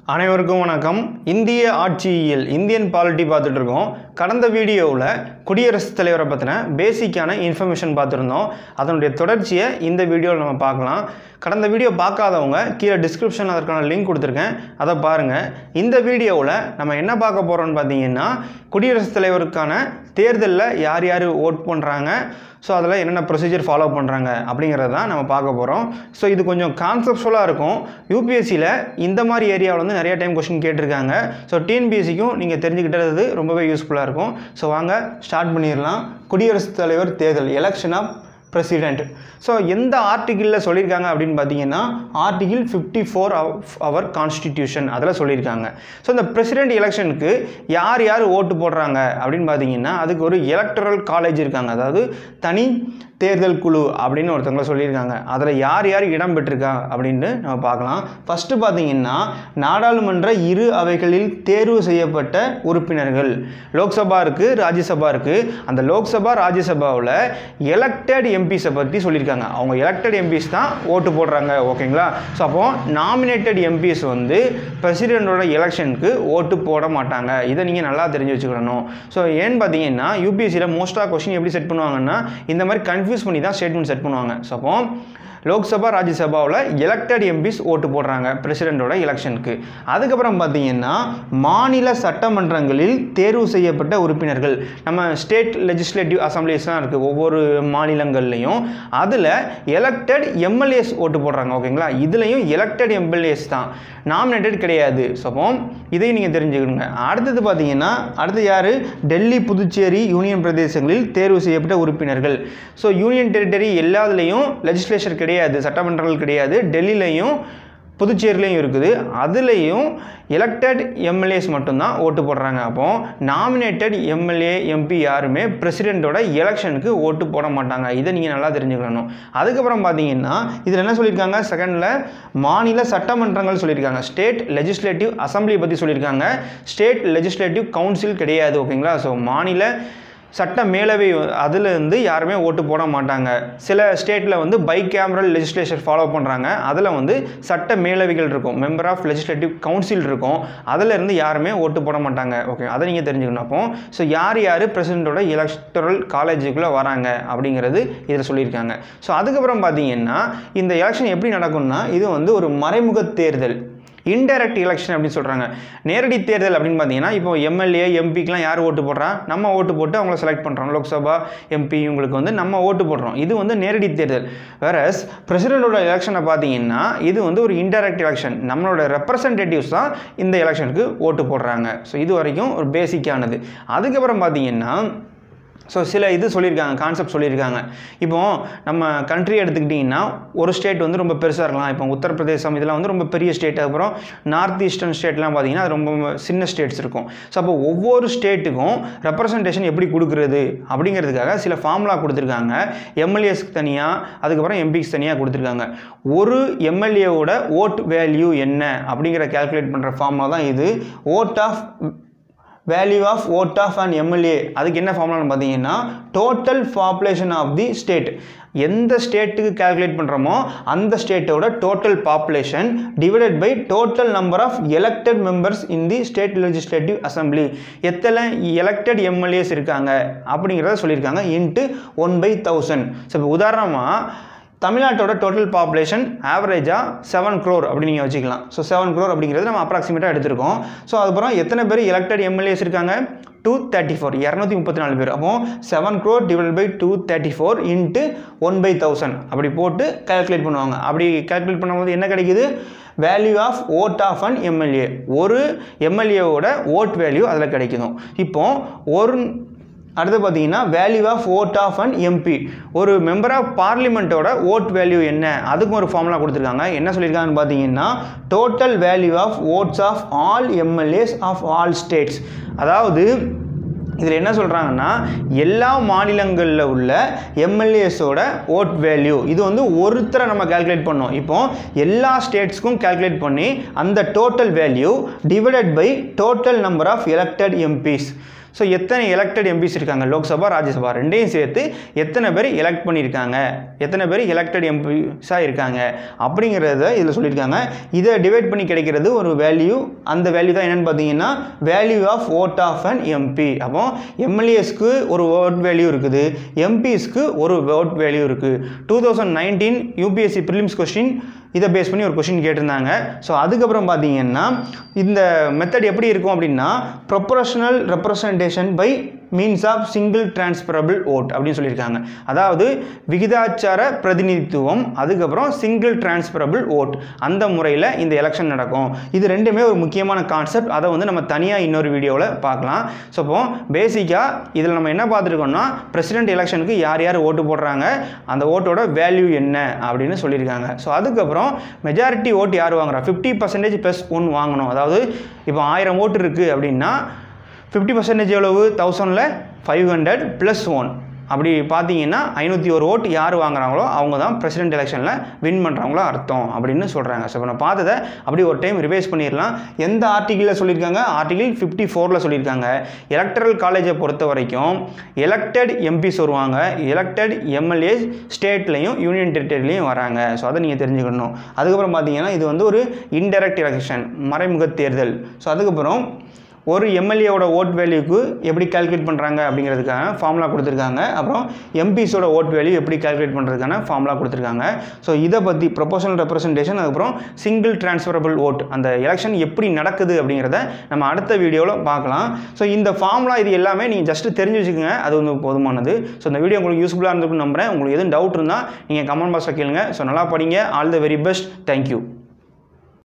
அனைவருக்கும் வணக்கம் இந்திய ஆட்சியியல் இந்தியன் பாலிட்டி பார்த்துட்டு இருக்கோம் கடந்த வீடியோவில் குடியரசுத் தலைவரை பற்றின பேசிக்கான இன்ஃபர்மேஷன் பார்த்துருந்தோம் அதனுடைய தொடர்ச்சியை இந்த வீடியோவில் நம்ம பார்க்கலாம் கடந்த வீடியோ பார்க்காதவங்க கீழே டிஸ்கிரிப்ஷனில் அதற்கான லிங்க் கொடுத்துருக்கேன் அதை பாருங்கள் இந்த வீடியோவில் நம்ம என்ன பார்க்க போகிறோம்னு பார்த்தீங்கன்னா குடியரசுத் தலைவருக்கான தேர்தலில் யார் யார் ஓட் பண்ணுறாங்க ஸோ அதில் என்னென்ன ப்ரொசீஜர் ஃபாலோ பண்ணுறாங்க அப்படிங்கிறத தான் நம்ம பார்க்க போகிறோம் ஸோ இது கொஞ்சம் கான்செப்ட்ஃபுல்லாக இருக்கும் யூபிஎஸ்சியில் இந்த மாதிரி ஏரியாவில் வந்து நிறைய டைம் கொஸ்டின் கேட்டிருக்காங்க ஸோ டிஎன்பிஎஸ்சிக்கும் நீங்கள் தெரிஞ்சுக்கிட்டது ரொம்பவே யூஸ்ஃபுல்லாக இருக்கும் ஸோ வாங்க ஸ்டார்ட் பண்ணிடலாம் குடியரசுத் தலைவர் தேர்தல் எலெக்ஷன் ஆஃப் பிரசிடெண்ட் ஸோ எந்த ஆர்டிக்கிளில் சொல்லியிருக்காங்க அப்படின்னு பார்த்தீங்கன்னா article fifty four our constitution அதில் சொல்லியிருக்காங்க ஸோ இந்த பிரசிடெண்ட் எலெக்ஷனுக்கு யார் யார் ஓட்டு போடுறாங்க அப்படின்னு பார்த்தீங்கன்னா அதுக்கு ஒரு எலக்டரல் காலேஜ் இருக்காங்க அதாவது தனி தேர்தல் குழு அப்படின்னு ஒருத்தவங்கள சொல்லியிருக்காங்க அதில் யார் யார் இடம் பெற்றிருக்கா அப்படின்னு நம்ம பார்க்கலாம் ஃபஸ்ட்டு பார்த்தீங்கன்னா நாடாளுமன்ற இரு அவைகளில் தேர்வு செய்யப்பட்ட உறுப்பினர்கள் லோக்சபா இருக்குது ராஜ்யசபா இருக்குது அந்த லோக்சபா ராஜ்யசபாவில் எலெக்டட் எம்பிஸை பற்றி சொல்லியிருக்காங்க அவங்க எலெக்டட் எம்பிஸ் தான் ஓட்டு போடுறாங்க ஓகேங்களா ஸோ அப்போ நாமினேட்டட் எம்பிஸ் வந்து பிரசிடெண்டோட எலெக்ஷனுக்கு ஓட்டு போட மாட்டாங்க இதை நீங்கள் நல்லா தெரிஞ்சு வச்சுக்கணும் ஸோ ஏன்னு பார்த்தீங்கன்னா யூபிஎஸ்சியில் மோஸ்ட்டாக கொஸ்டின் எப்படி செட் பண்ணுவாங்கன்னா இந்த மாதிரி கன்ஃபியூஸ் பண்ணி தான் ஸ்டேட்மெண்ட் செட் பண்ணுவாங்க ஸோ அப்போ லோக்சபா ராஜ்யசபாவில் எலெக்டட் எம்பிஸ் ஓட்டு போடுறாங்க பிரசிடெண்டோட எலெக்ஷனுக்கு அதுக்கப்புறம் பார்த்தீங்கன்னா மாநில சட்டமன்றங்களில் தேர்வு செய்யப்பட்ட உறுப்பினர்கள் நம்ம ஸ்டேட் லெஜிஸ்லேட்டிவ் அசம்பிளிஸ்லாம் இருக்குது ஒவ்வொரு மாநிலங்கள்லையும் அதில் எலெக்டட் எம்எல்ஏஸ் ஓட்டு போடுறாங்க ஓகேங்களா இதுலேயும் எலெக்டட் எம்எல்ஏஸ் தான் நாமினேட்டட் கிடையாது ஸோ அப்போ இதையும் நீங்கள் தெரிஞ்சுக்கணுங்க அடுத்தது பார்த்தீங்கன்னா அடுத்து யார் டெல்லி புதுச்சேரி யூனியன் பிரதேசங்களில் தேர்வு செய்யப்பட்ட உறுப்பினர்கள் ஸோ யூனியன் டெரிட்டரி எல்லாத்துலேயும் லெஜிஸ்லேச்சர் கிடையாது சட்டமன்றங்கள் கிடையாது டெல்லியிலையும் புதுச்சேரிலையும் இருக்குது அதுலேயும் எலெக்டட் எம்எல்ஏஸ் மட்டும்தான் ஓட்டு போடுறாங்க அப்போ நாமினேட்டட் எம்எல்ஏ எம்பி யாருமே பிரசிடெண்ட்டோட எலெக்ஷனுக்கு ஓட்டு போட மாட்டாங்க இதை நீங்கள் நல்லா தெரிஞ்சுக்கணும் அதுக்கப்புறம் பார்த்தீங்கன்னா இதில் என்ன சொல்லியிருக்காங்க செகண்டில் மாநில சட்டமன்றங்கள் சொல்லியிருக்காங்க ஸ்டேட் லெஜிஸ்லேட்டிவ் அசம்பிளியை பற்றி சொல்லியிருக்காங்க ஸ்டேட் லெஜிஸ்லேட்டிவ் கவுன்சில் கிடையாது ஓகேங்களா ஸோ மாநில சட்ட மேலவை அதில் இருந்து யாருமே ஓட்டு போட மாட்டாங்க சில ஸ்டேட்டில் வந்து பை கேமரல் லெஜிஸ்லேச்சர் ஃபாலோ பண்ணுறாங்க அதில் வந்து சட்ட மேலவைகள் இருக்கும் மெம்பர் ஆஃப் லெஜிஸ்லேட்டிவ் கவுன்சில் இருக்கும் அதில் இருந்து யாருமே ஓட்டு போட மாட்டாங்க ஓகே அதை நீங்கள் தெரிஞ்சுக்கணும் அப்போ ஸோ யார் யார் பிரசிடெண்ட்டோட எலக்டரல் காலேஜுக்குள்ளே வராங்க அப்படிங்கிறது இதில் சொல்லியிருக்காங்க ஸோ அதுக்கப்புறம் பார்த்தீங்கன்னா இந்த எலெக்ஷன் எப்படி நடக்கும்னா இது வந்து ஒரு மறைமுக தேர்தல் இன்டைரக்ட் எலெக்ஷன் அப்படின்னு சொல்கிறாங்க நேரடி தேர்தல் அப்படின்னு பார்த்தீங்கன்னா இப்போ எம்எல்ஏ எம்பிக்கெலாம் யார் ஓட்டு போடுறா நம்ம ஓட்டு போட்டு அவங்கள செலக்ட் பண்ணுறோம் லோக்சபா எம்பி இவங்களுக்கு வந்து நம்ம ஓட்டு போடுறோம் இது வந்து நேரடி தேர்தல் வேறஸ் பிரசிடெண்டோட எலெக்ஷனை பார்த்தீங்கன்னா இது வந்து ஒரு இன்டைரக்ட் எலெக்ஷன் நம்மளோட ரெப்ரசன்டேட்டிவ்ஸ் தான் இந்த எலெக்ஷனுக்கு ஓட்டு போடுறாங்க ஸோ இது வரைக்கும் ஒரு பேசிக்கானது அதுக்கப்புறம் பார்த்தீங்கன்னா ஸோ சில இது சொல்லியிருக்காங்க கான்செப்ட் சொல்லியிருக்காங்க இப்போ நம்ம கண்ட்ரி எடுத்துக்கிட்டிங்கன்னா ஒரு ஸ்டேட் வந்து ரொம்ப பெருசாக இருக்கலாம் இப்போ உத்தரப்பிரதேசம் இதெல்லாம் வந்து ரொம்ப பெரிய ஸ்டேட் அப்புறம் நார்த் ஈஸ்டர்ன் ஸ்டேட்லாம் பார்த்தீங்கன்னா அது ரொம்ப சின்ன ஸ்டேட்ஸ் இருக்கும் ஸோ அப்போ ஒவ்வொரு ஸ்டேட்டுக்கும் ரெப்ரசன்டேஷன் எப்படி கொடுக்குறது அப்படிங்கிறதுக்காக சில ஃபார்முலா கொடுத்துருக்காங்க எம்எல்ஏஸ்க்கு தனியாக அதுக்கப்புறம் எம்பிக்கு தனியாக கொடுத்துருக்காங்க ஒரு எம்எல்ஏவோட ஓட் வேல்யூ என்ன அப்படிங்கிற கேல்குலேட் பண்ணுற ஃபார்முலா தான் இது vote of value of vote of and MLA அதுக்கு என்ன ஃபார்முலான்னு பார்த்தீங்கன்னா total population of the state எந்த ஸ்டேட்டுக்கு கேல்குலேட் பண்ணுறோமோ அந்த ஸ்டேட்டோட total population divided by total number of elected members in the state legislative assembly எத்தனை எலெக்டட் எம்எல்ஏஸ் இருக்காங்க அப்படிங்கிறத சொல்லியிருக்காங்க into one by thousand so இப்போ உதாரணமாக தமிழ்நாட்டோட டோட்டல் பாப்புலேஷன் ஆவரேஜாக செவன் க்ரோர் அப்படின்னு நீங்கள் வச்சுக்கலாம் ஸோ செவன் க்ரோர் அப்படிங்கிறது நம்ம அப்ராக்சிமேட்டாக எடுத்திருக்கோம் ஸோ அதுக்கப்புறம் எத்தனை பேர் எலெக்டட் எம்எல்ஏஸ் இருக்காங்க டூ தேர்ட்டி ஃபோர் இரநூத்தி முப்பத்தி நாலு பேர் அப்போ seven crore divide by two thirty four into one by thousand அப்படி போட்டு கால்குலேட் பண்ணுவாங்க அப்படி கால்குலேட் பண்ணும்போது என்ன கிடைக்குது value of vote of an MLA ஒரு எம்எல்ஏவோட ஓட் வேல்யூ அதில் கிடைக்கும் இப்போ ஒரு அடுத்து பார்த்தீங்கன்னா value of vote of an MP ஒரு மெம்பர் ஆஃப் பார்லிமெண்ட்டோட ஓட் வேல்யூ என்ன அதுக்கும் ஒரு ஃபார்முலா கொடுத்துருக்காங்க என்ன சொல்லியிருக்காங்கன்னு பார்த்தீங்கன்னா total value of votes of all MLAs of all states அதாவது இதில் என்ன சொல்கிறாங்கன்னா எல்லா மாநிலங்களில் உள்ள எம்எல்ஏஸோட ஓட் வேல்யூ இது வந்து ஒருத்தரை நம்ம கால்குலேட் பண்ணோம் இப்போ எல்லா ஸ்டேட்ஸ்க்கும் கால்குலேட் பண்ணி அந்த total value divided by total number of elected MPs so எத்தனை எலெக்டட் எம்பிஸ் இருக்காங்க லோக்சபா ராஜ்யசபா ரெண்டையும் சேர்த்து எத்தனை பேர் எலெக்ட் பண்ணியிருக்காங்க எத்தனை பேர் எலெக்டட் எம்பிஸாக இருக்காங்க அப்படிங்கிறத இதில் சொல்லியிருக்காங்க இதை டிவைட் பண்ணி கிடைக்கிறது ஒரு வேல்யூ அந்த வேல்யூ தான் என்னென்னு பார்த்தீங்கன்னா value of vote of an MP அப்போ எம்எல்ஏஸ்க்கு ஒரு ஓட் வேல்யூ இருக்குது எம்பிஸ்க்கு ஒரு ஓட் வேல்யூ இருக்குது two thousand nineteen UPSC prelims question இதை பேஸ் பண்ணி ஒரு கொஷின் கேட்டிருந்தாங்க ஸோ அதுக்கப்புறம் பார்த்தீங்கன்னா இந்த மெத்தட் எப்படி இருக்கும் அப்படின்னா proportional representation by means of single transferable vote அப்படின்னு சொல்லியிருக்காங்க அதாவது விகிதாச்சார பிரதிநிதித்துவம் அதுக்கப்புறம் சிங்கிள் டிரான்ஸ்பரபிள் ஓட் அந்த முறையில் இந்த எலெக்ஷன் நடக்கும் இது ரெண்டுமே ஒரு முக்கியமான கான்செப்ட் அதை வந்து நம்ம தனியாக இன்னொரு வீடியோவில் பார்க்கலாம் ஸோ இப்போ பேசிக்காக இதில் நம்ம என்ன பார்த்துருக்கோம்னா பிரசிடென்ட் எலெக்ஷனுக்கு யார் யார் ஓட்டு போடுறாங்க அந்த ஓட்டோட வேல்யூ என்ன அப்படின்னு சொல்லியிருக்காங்க ஸோ அதுக்கப்புறம் மெஜாரிட்டி ஓட்டு யார் வாங்குறா ஃபிஃப்டி பர்சன்டேஜ் ப்ளஸ் ஒன் வாங்கணும் அதாவது இப்போ ஆயிரம் ஓட்டு இருக்குது அப்படின்னா ஃபிஃப்டி பர்சன்டேஜ் எவ்வளவு தௌசண்டில் ஃபைவ் ஹண்ட்ரட் ப்ளஸ் ஒன் அப்படி பார்த்தீங்கன்னா ஐநூற்றி ஒரு ஓட்டு யார் வாங்குறாங்களோ அவங்க தான் பிரசிடென்ட் எலெக்ஷனில் வின் பண்ணுறவங்களோ அர்த்தம் அப்படின்னு சொல்கிறாங்க ஸோ இப்போ நான் பார்த்ததை அப்படி ஒரு டைம் ரிவைஸ் பண்ணிடலாம் எந்த ஆர்டிகிளில் சொல்லியிருக்காங்க ஆர்டிகிள் ஃபிஃப்டி ஃபோரில் சொல்லியிருக்காங்க எலக்டரல் காலேஜை பொறுத்த வரைக்கும் எலெக்டட் எம்பிஸ் வருவாங்க எலெக்டட் எம்எல்ஏ ஸ்டேட்லையும் யூனியன் டெரிட்டரிலையும் வராங்க ஸோ அதை நீங்கள் தெரிஞ்சுக்கணும் அதுக்கப்புறம் பார்த்தீங்கன்னா இது வந்து ஒரு இன்டெரக்ட் எலெக்ஷன் மறைமுக தேர்தல் ஸோ அதுக்கப்புறம் ஒரு எம்எல்ஏவோட ஓட் வேல்யூக்கு எப்படி கால்குலேட் பண்ணுறாங்க அப்படிங்கிறதுக்கான ஃபார்முலா கொடுத்துருக்காங்க அப்புறம் எம்பிஸோட ஓட் வேல்யூ எப்படி கால்குலேட் பண்ணுறதுக்கான ஃபார்முலா கொடுத்துருக்காங்க ஸோ இதை பற்றி ப்ரொபோஷனல் ரெப்ரசன்டேஷன் அதுக்கப்புறம் சிங்கிள் டிரான்ஸ்ஃபரபிள் ஓட் அந்த எலெக்ஷன் எப்படி நடக்குது அப்படிங்கிறத நம்ம அடுத்த வீடியோவில் பார்க்கலாம் ஸோ இந்த ஃபார்முலா இது எல்லாமே நீங்கள் ஜஸ்ட் தெரிஞ்சு வச்சுக்கோங்க அது வந்து போதுமானது ஸோ இந்த வீடியோ உங்களுக்கு யூஸ்ஃபுல்லாக இருந்திருக்குன்னு நம்புறேன் உங்களுக்கு எதுவும் டவுட் இருந்தால் நீங்கள் கமெண்ட் பாக்ஸில் கேளுங்க ஸோ நல்லா படிங்க all the very best thank you